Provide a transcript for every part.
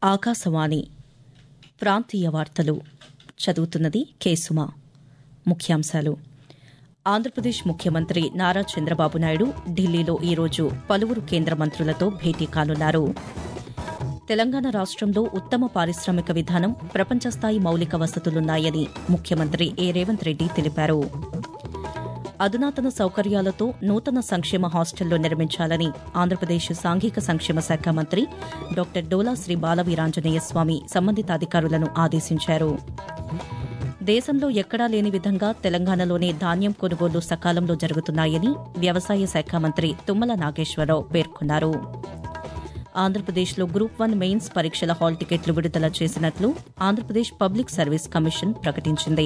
ఆకాశవాణి ప్రాంతీయ వార్తలు చదువుతున్నది కేసుమా ముఖ్యాంశాలు ఆంధ్రప్రదేశ్ ముఖ్యమంత్రి నారా చంద్రబాబు నాయుడు ఢిల్లీలో ఈరోజు పలువురు కేంద్ర మంత్రులతో భేటీ కానున్నారు తెలంగాణ రాష్టంలో ఉత్తమ పారిశ్రామిక విధానం ప్రపంచస్థాయి మౌలిక వసతులున్నాయని ముఖ్యమంత్రి ఏ రేవంత్ రెడ్డి తెలిపారు అధునాతన సౌకర్యాలతో నూతన సంక్షేమ హాస్టళ్లు నిర్మించాలని ఆంధ్రప్రదేశ్ సాంఘిక సంక్షేమ శాఖ మంత్రి డాక్టర్ డోలా శ్రీ బాలవీరాంజనేయ స్వామి సంబంధిత అధికారులను ఆదేశించారు దేశంలో ఎక్కడా లేని విధంగా తెలంగాణలోనే ధాన్యం కొనుగోలు సకాలంలో జరుగుతున్నాయని వ్యవసాయ శాఖ మంత్రి తుమ్మల నాగేశ్వరరావు పేర్కొన్నారు ఆంధ్రప్రదేశ్లో గ్రూప్ వన్ మెయిన్స్ పరీక్షల హాల్ టికెట్లు విడుదల చేసినట్లు ఆంధ్రప్రదేశ్ పబ్లిక్ సర్వీస్ కమిషన్ ప్రకటించింది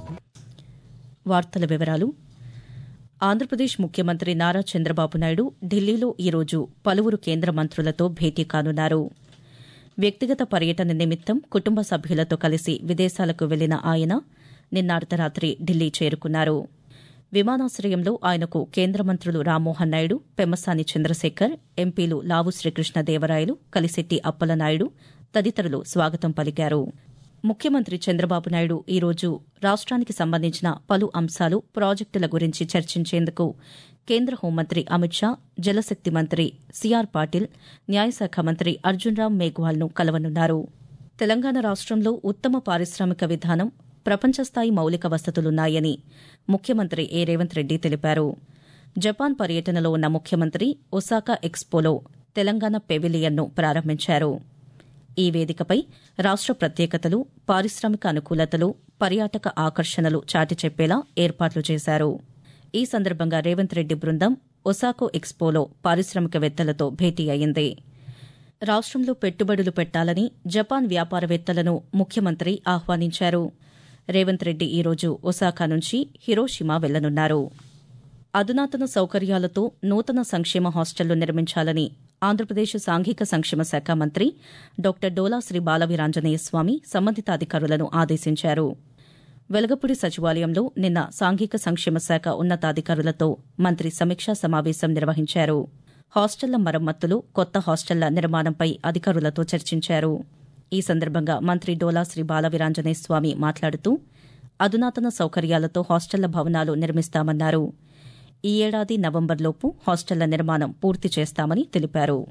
వార్తల వివరాలు ఆంధ్రప్రదేశ్ ముఖ్యమంత్రి నారా చంద్రబాబు నాయుడు ఢిల్లీలో ఈరోజు పలువురు కేంద్ర మంత్రులతో భేటీ కానున్నారు వ్యక్తిగత పర్యటన నిమిత్తం కుటుంబ సభ్యులతో కలిసి విదేశాలకు వెళ్లిన ఆయన నిన్న అర్ధరాత్రి ఢిల్లీ చేరుకున్నారు విమానాశ్రయంలో ఆయనకు కేంద్ర మంత్రులు రామ్మోహన్ నాయుడు పెమ్మసాని చంద్రశేఖర్ ఎంపీలు లావు శ్రీకృష్ణదేవరాయలు కలిశెట్టి అప్పలనాయుడు తదితరులు స్వాగతం పలికారు ముఖ్యమంత్రి చంద్రబాబు నాయుడు ఈరోజు రాష్ట్రానికి సంబంధించిన పలు అంశాలు ప్రాజెక్టుల గురించి చర్చించేందుకు కేంద్ర హోంమంత్రి అమిత్ షా జలశక్తి మంత్రి సిఆర్ పాటిల్ న్యాయశాఖ మంత్రి అర్జున్ రామ్ మేఘ్వాల్ను కలవనున్నారు తెలంగాణ రాష్టంలో ఉత్తమ పారిశ్రామిక విధానం ప్రపంచస్థాయి మౌలిక వసతులున్నాయని ముఖ్యమంత్రి ఏ రేవంత్ రెడ్డి తెలిపారు జపాన్ పర్యటనలో ఉన్న ముఖ్యమంత్రి ఒసాకా ఎక్స్పోలో తెలంగాణ పెవిలియన్ను ప్రారంభించారు ఈ వేదికపై రాష్ట ప్రత్యేకతలు పారిశ్రామిక అనుకూలతలు పర్యాటక ఆకర్షణలు చాటి చెప్పేలా ఏర్పాట్లు చేశారు ఈ సందర్భంగా రేవంత్ రెడ్డి బృందం ఒసాకో ఎక్స్పోలో పారిశ్రామికవేత్తలతో భేటీ అయింది రాష్టంలో పెట్టుబడులు పెట్టాలని జపాన్ వ్యాపారవేత్తలను ముఖ్యమంత్రి ఆహ్వానించారు రేవంత్ రెడ్డి ఈరోజు ఒసాకా నుంచి హిరోషిమా వెళ్లనున్నారు అధునాతన సౌకర్యాలతో నూతన సంక్షేమ హాస్టళ్లు నిర్మించాలని ఆంధ్రప్రదేశ్ సాంఘిక సంక్షేమ శాఖ మంత్రి డాక్టర్ డోలా శ్రీ బాలవీరాంజనేయ స్వామి సంబంధిత అధికారులను ఆదేశించారు వెలగపూడి సచివాలయంలో నిన్న సాంఘిక సంక్షేమ శాఖ ఉన్నతాధికారులతో మంత్రి సమీక్షా సమావేశం నిర్వహించారు హాస్టళ్ల మరమ్మతులు కొత్త హాస్టళ్ల నిర్మాణంపై అధికారులతో చర్చించారు ఈ సందర్భంగా మంత్రి డోలా శ్రీ బాలవీరాంజనేయ స్వామి మాట్లాడుతూ అధునాతన సౌకర్యాలతో హాస్టళ్ల భవనాలు నిర్మిస్తామన్నారు ఈ ఏడాది నవంబర్లోపు హాస్టళ్ల నిర్మాణం పూర్తి చేస్తామని తెలిపారు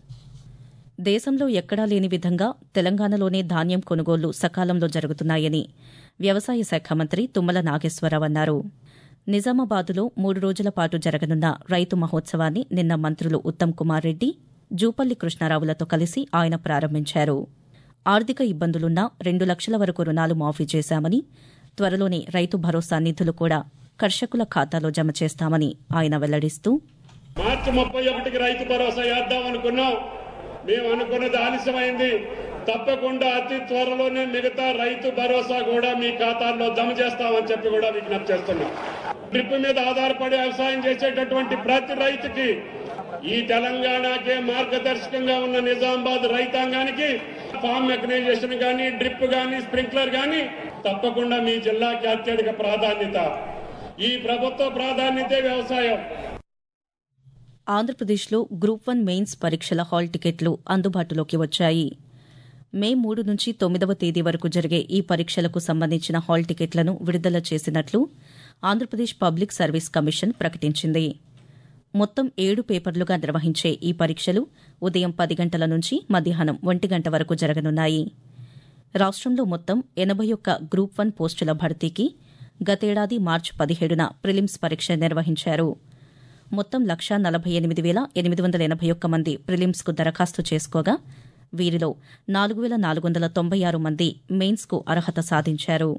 దేశంలో ఎక్కడా లేని విధంగా తెలంగాణలోనే ధాన్యం కొనుగోళ్లు సకాలంలో జరుగుతున్నాయని వ్యవసాయ శాఖ మంత్రి తుమ్మల నాగేశ్వరరావు అన్నారు నిజామాబాద్లో మూడు రోజుల పాటు జరగనున్న రైతు మహోత్సవాన్ని నిన్న మంత్రులు ఉత్తమ్ కుమార్ రెడ్డి జూపల్లి కృష్ణారావులతో కలిసి ఆయన ప్రారంభించారు ఆర్థిక ఇబ్బందులున్నా రెండు లక్షల వరకు రుణాలు మాఫీ చేశామని త్వరలోనే రైతు భరోసా నిధులు కూడా కర్షకుల ఖాతాలో జమ చేస్తామని ఆయన వెల్లడిస్తూ మార్చి ముప్పై ఒకటికి రైతు భరోసా వేద్దాం అనుకున్నాం మేము అనుకున్నది ఆలస్యమైంది తప్పకుండా అతి త్వరలోనే మిగతా రైతు భరోసా కూడా మీ ఖాతాల్లో జమ చేస్తామని చెప్పి కూడా విజ్ఞప్తి చేస్తున్నాం డ్రిప్ మీద ఆధారపడి వ్యవసాయం చేసేటటువంటి ప్రతి రైతుకి ఈ తెలంగాణకే మార్గదర్శకంగా ఉన్న నిజామాబాద్ రైతాంగానికి ఫామ్ మెకనైజేషన్ గాని డ్రిప్ గాని స్ప్రింక్లర్ గాని తప్పకుండా మీ జిల్లాకి అత్యధిక ప్రాధాన్యత ఈ ప్రభుత్వ ప్రాధాన్యతే వ్యవసాయం ఆంధ్రప్రదేశ్లో గ్రూప్ వన్ మెయిన్స్ పరీక్షల హాల్ టికెట్లు అందుబాటులోకి వచ్చాయి మే మూడు నుంచి తొమ్మిదవ తేదీ వరకు జరిగే ఈ పరీక్షలకు సంబంధించిన హాల్ టికెట్లను విడుదల చేసినట్లు ఆంధ్రప్రదేశ్ పబ్లిక్ సర్వీస్ కమిషన్ ప్రకటించింది మొత్తం ఏడు పేపర్లుగా నిర్వహించే ఈ పరీక్షలు ఉదయం పది గంటల నుంచి మధ్యాహ్నం ఒంటి గంట వరకు జరగనున్నాయి రాష్టంలో మొత్తం ఎనబై ఒక్క గ్రూప్ వన్ పోస్టుల భర్తీకి గతేడాది మార్చి పదిహేడున ప్రిలిమ్స్ పరీక్ష నిర్వహించారు మొత్తం లక్షా నలభై ఎనిమిది వేల ఎనిమిది వందల ఎనభై ఒక్క మంది ప్రిలిమ్స్కు దరఖాస్తు చేసుకోగా వీరిలో నాలుగు వేల నాలుగు వందల తొంభై ఆరు మంది మెయిన్స్కు అర్హత సాధించారు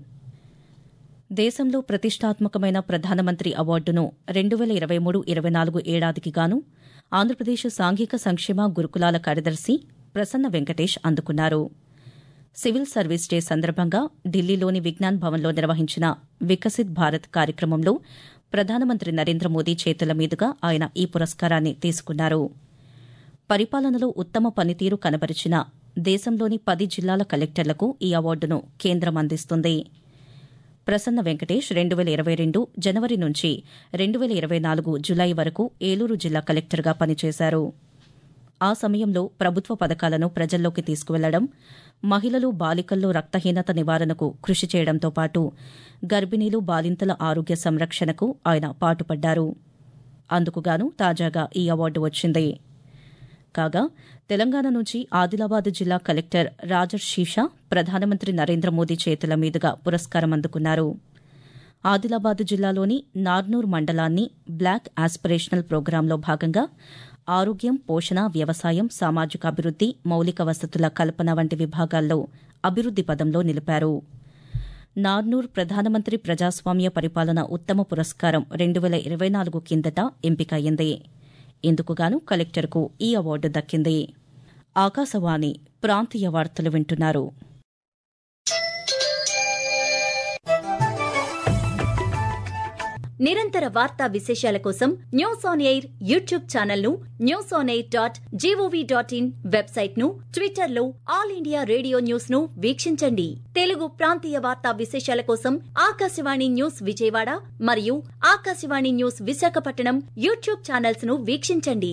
దేశంలో ప్రతిష్టాత్మకమైన ప్రధానమంత్రి అవార్డును రెండు వేల ఇరవై మూడు ఇరవై నాలుగు ఏడాదికి గాను ఆంధ్రప్రదేశ్ సాంఘిక సంక్షేమ గురుకులాల కార్యదర్శి ప్రసన్న వెంకటేష్ అందుకున్నారు సివిల్ సర్వీస్ డే సందర్భంగా ఢిల్లీలోని విజ్ఞాన్ భవన్లో నిర్వహించిన వికసిత్ భారత్ కార్యక్రమంలో ప్రధానమంత్రి నరేంద్ర మోదీ చేతుల మీదుగా ఆయన ఈ పురస్కారాన్ని తీసుకున్నారు పరిపాలనలో ఉత్తమ పనితీరు కనబరిచిన దేశంలోని పది జిల్లాల కలెక్టర్లకు ఈ అవార్డును కేంద్రం అందిస్తుంది ప్రసన్న వెంకటేష్ రెండు వేల ఇరవై రెండు జనవరి నుంచి రెండు వేల ఇరవై నాలుగు జులై వరకు ఏలూరు జిల్లా కలెక్టర్గా పనిచేశారు ఆ సమయంలో ప్రభుత్వ పథకాలను ప్రజల్లోకి తీసుకువెళ్లడం మహిళలు బాలికల్లో రక్తహీనత నివారణకు కృషి చేయడంతో పాటు గర్భిణీలు బాలింతల ఆరోగ్య సంరక్షణకు ఆయన పాటుపడ్డారు అందుకుగాను తాజాగా ఈ అవార్డు వచ్చింది కాగా తెలంగాణ నుంచి ఆదిలాబాద్ జిల్లా కలెక్టర్ రాజర్ షీషా ప్రధానమంత్రి నరేంద్ర మోదీ చేతుల మీదుగా పురస్కారం అందుకున్నారు ఆదిలాబాద్ జిల్లాలోని నార్నూర్ మండలాన్ని బ్లాక్ ఆస్పిరేషనల్ ప్రోగ్రాంలో భాగంగా ఆరోగ్యం పోషణ వ్యవసాయం సామాజిక అభివృద్ది మౌలిక వసతుల కల్పన వంటి విభాగాల్లో అభివృద్ది పదంలో నిలిపారు నార్నూర్ ప్రధానమంత్రి ప్రజాస్వామ్య పరిపాలన ఉత్తమ పురస్కారం రెండు వేల ఇరవై నాలుగు కిందట ఎంపికయ్యింది ఇందుకుగాను కలెక్టర్కు ఈ అవార్డు దక్కింది ఆకాశవాణి ప్రాంతీయ వార్తలు వింటున్నారు నిరంతర వార్తా విశేషాల కోసం News On Air YouTube channel ను News On Air dot G O V dot in website ను ట్విట్టర్ లో ఆల్ ఇండియా రేడియో న్యూస్ ను వీక్షించండి తెలుగు ప్రాంతీయ వార్తా విశేషాల కోసం ఆకాశవాణి న్యూస్ విజయవాడ మరియు Akashvani News Visakhapatnam YouTube channels ను వీక్షించండి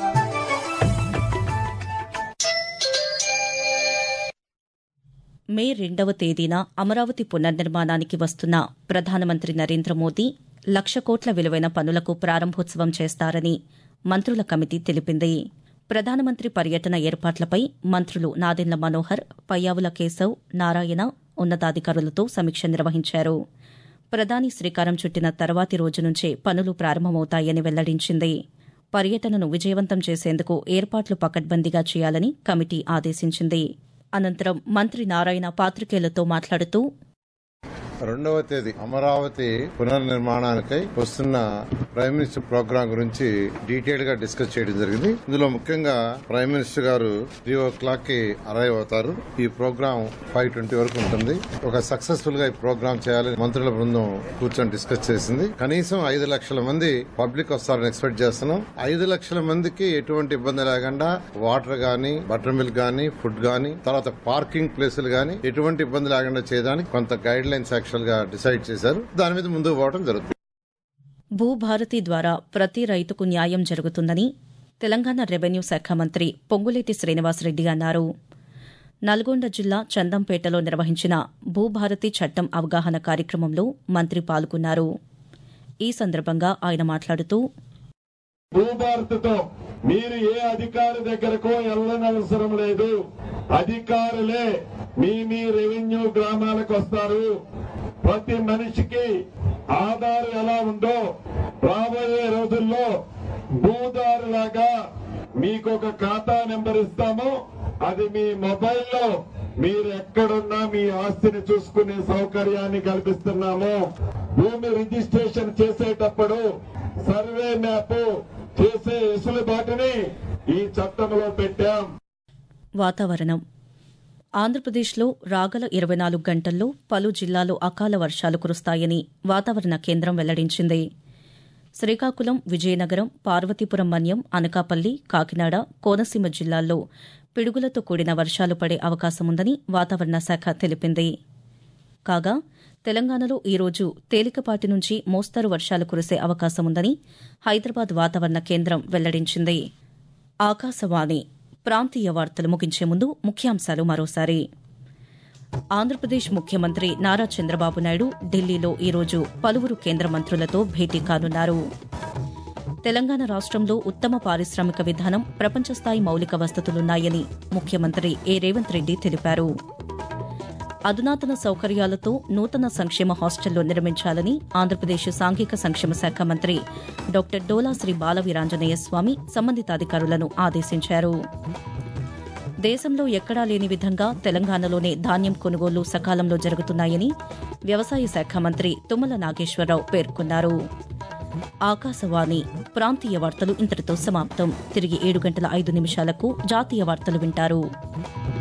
మే రెండవ తేదీన అమరావతి పునర్నిర్మాణానికి వస్తున్న ప్రధానమంత్రి నరేంద్ర మోదీ లక్ష కోట్ల విలువైన పనులకు ప్రారంభోత్సవం చేస్తారని మంత్రుల కమిటీ తెలిపింది ప్రధానమంత్రి పర్యటన ఏర్పాట్లపై మంత్రులు నాదెండ్ల మనోహర్ పయ్యావుల కేశవ్ నారాయణ ఉన్నతాధికారులతో సమీక్ష నిర్వహించారు ప్రధాని శ్రీకారం చుట్టిన తర్వాతి రోజు నుంచే పనులు ప్రారంభమవుతాయని వెల్లడించింది పర్యటనను విజయవంతం చేసేందుకు ఏర్పాట్లు పకడ్బందీగా చేయాలని కమిటీ ఆదేశించింది అనంతరం మంత్రి నారాయణ పాత్రికేయులతో మాట్లాడుతూ రెండవ తేదీ అమరావతి పునర్నిర్మాణానికై వస్తున్న ప్రైమ్ మినిస్టర్ ప్రోగ్రాం గురించి డీటెయిల్ గా డిస్కస్ చేయడం జరిగింది ఇందులో ముఖ్యంగా Prime Minister garu three o'clock కి అరైవ్ అవుతారు ఈ ప్రోగ్రాం ఫైవ్ ట్వంటీ వరకు ఉంటుంది ఒక సక్సెస్ఫుల్ గా ఈ ప్రోగ్రాం చేయాలని మంత్రుల బృందం కూర్చొని డిస్కస్ చేసింది కనీసం ఐదు లక్షల మంది పబ్లిక్ వస్తారని ఎక్స్పెక్ట్ చేస్తున్నాం ఐదు లక్షల మందికి ఎటువంటి ఇబ్బంది లేకుండా వాటర్ గానీ బటర్ మిల్క్ గానీ ఫుడ్ గానీ తర్వాత పార్కింగ్ ప్లేసులు గానీ ఎటువంటి ఇబ్బంది లేకుండా చేయడానికి కొంత గైడ్ లైన్స్ యాక్చువల్ గా డిసైడ్ చేశారు దాని మీద ముందుకు పోవడం జరుగుతుంది భూభారతి ద్వారా ప్రతి రైతుకు న్యాయం జరుగుతుందని తెలంగాణ రెవెన్యూ శాఖ మంత్రి పొంగులేటి శ్రీనివాసరెడ్డి అన్నారు నల్గొండ జిల్లా చందంపేటలో నిర్వహించిన భూభారతి చట్టం అవగాహన కార్యక్రమంలో మంత్రి పాల్గొన్నారు ఈ సందర్భంగా ఆయన మాట్లాడుతూ భూభారతితో మీరు ఏ అధికారి దగ్గరకు వెళ్ళనవసరం లేదు అధికారులే మీ మీ రెవెన్యూ గ్రామాలకు వస్తారు ప్రతి మనిషికి ఆధార్ ఎలా ఉందో రాబోయే రోజుల్లో భూదారులాగా మీకు ఒక ఖాతా నెంబర్ ఇస్తాము అది మీ మొబైల్లో మీరు ఎక్కడున్నా మీ ఆస్తిని చూసుకునే సౌకర్యాన్ని కల్పిస్తున్నాము భూమి రిజిస్ట్రేషన్ చేసేటప్పుడు సర్వే మ్యాప్ చేసే వెసులుబాటుని ఈ చట్టంలో పెట్టాం వాతావరణం ఆంధ్రప్రదేశ్లో రాగల ఇరవై నాలుగు గంటల్లో పలు జిల్లాల్లో అకాల వర్షాలు కురుస్తాయని వాతావరణ కేంద్రం వెల్లడించింది శ్రీకాకుళం విజయనగరం పార్వతీపురం మన్యం అనకాపల్లి కాకినాడ కోనసీమ జిల్లాల్లో పిడుగులతో కూడిన వర్షాలు పడే అవకాశముందని వాతావరణ శాఖ తెలిపింది కాగా తెలంగాణలో ఈరోజు తేలికపాటి నుంచి మోస్తరు వర్షాలు కురిసే అవకాశముందని హైదరాబాద్ వాతావరణ కేంద్రం వెల్లడించింది ఆకాశవాణి ప్రాంతీయ వార్తలు ముగించే ముందు ముఖ్యాంశాలు మరోసారి ఆంధ్రప్రదేశ్ ముఖ్యమంత్రి నారా చంద్రబాబు నాయుడు ఢిల్లీలో ఈరోజు పలువురు కేంద్ర మంత్రులతో భేటీ కానున్నారు తెలంగాణ రాష్ట్రంలో ఉత్తమ పారిశ్రామిక విధానం ప్రపంచస్థాయి మౌలిక వసతులున్నాయని ముఖ్యమంత్రి ఏ రేవంత్ రెడ్డి తెలిపారు అధునాతన సౌకర్యాలతో నూతన సంక్షేమ హాస్టళ్లు నిర్మించాలని ఆంధ్రప్రదేశ్ సాంఘిక సంక్షేమ శాఖ మంత్రి డాక్టర్ డోలా శ్రీ బాలవీరాంజనేయ స్వామి సంబంధిత అధికారులను ఆదేశించారు దేశంలో ఎక్కడా లేని విధంగా తెలంగాణలోనే ధాన్యం కొనుగోలు సకాలంలో జరుగుతున్నాయని వ్యవసాయ శాఖ మంత్రి తుమ్మల నాగేశ్వరరావు పేర్కొన్నారు ఆకాశవాణి ప్రాంతీయ వార్తలు ఇంతటితో సమాప్తం తిరిగి ఏడు గంటల ఐదు నిమిషాలకు జాతీయ వార్తలు వింటారు